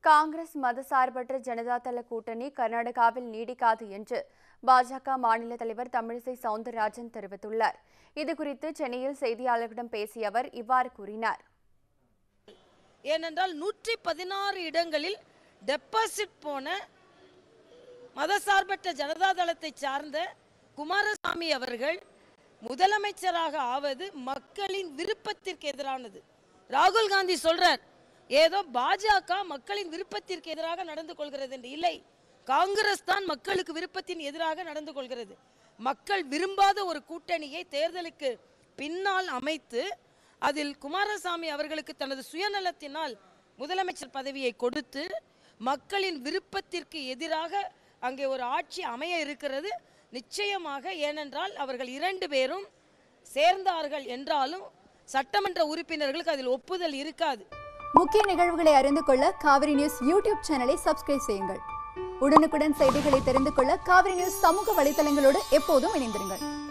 காங்கிரஸ் மதசார்பற்ற ஜனதாதள கூட்டணி கர்நாடகாவில் நீடிக்காது என்று பாஜக மாநில தலைவர் தமிழிசை சவுந்தரராஜன் தெரிவித்துள்ளார் இதுகுறித்து சென்னையில் செய்தியாளர்களிடம் பேசிய அவர் இவ்வாறு கூறினார் ஏனென்றால் நூற்றி பதினாறு இடங்களில் டெபாசிட் போன மதசார்பற்ற ஜனதாதளத்தை சார்ந்த குமாரசாமி அவர்கள் முதலமைச்சராக ஆவது மக்களின் விருப்பத்திற்கு எதிரானது ராகுல் காந்தி சொல்றார் ஏதோ பாஜக மக்களின் விருப்பத்திற்கு எதிராக நடந்து கொள்கிறது என்று இல்லை காங்கிரஸ் தான் மக்களுக்கு விருப்பத்தின் எதிராக நடந்து கொள்கிறது மக்கள் விரும்பாத ஒரு கூட்டணியை தேர்தலுக்கு பின்னால் அமைத்து அதில் குமாரசாமி அவர்களுக்கு தனது சுயநலத்தினால் முதலமைச்சர் பதவியை கொடுத்து மக்களின் விருப்பத்திற்கு எதிராக அங்கே ஒரு ஆட்சி அமைய இருக்கிறது நிச்சயமாக ஏனென்றால் அவர்கள் இரண்டு பேரும் சேர்ந்தார்கள் என்றாலும் சட்டமன்ற உறுப்பினர்களுக்கு அதில் ஒப்புதல் இருக்காது முக்கிய நிகழ்வுகளை அறிந்து கொள்ள காவிரி நியூஸ் யூடியூப் சேனலை சப்ஸ்கிரைப் செய்யுங்கள் உடனுக்குடன் செய்திகளை தெரிந்து கொள்ள காவிரி நியூஸ் சமூக வலைதளங்களோடு எப்போதும் இணைந்திருங்கள்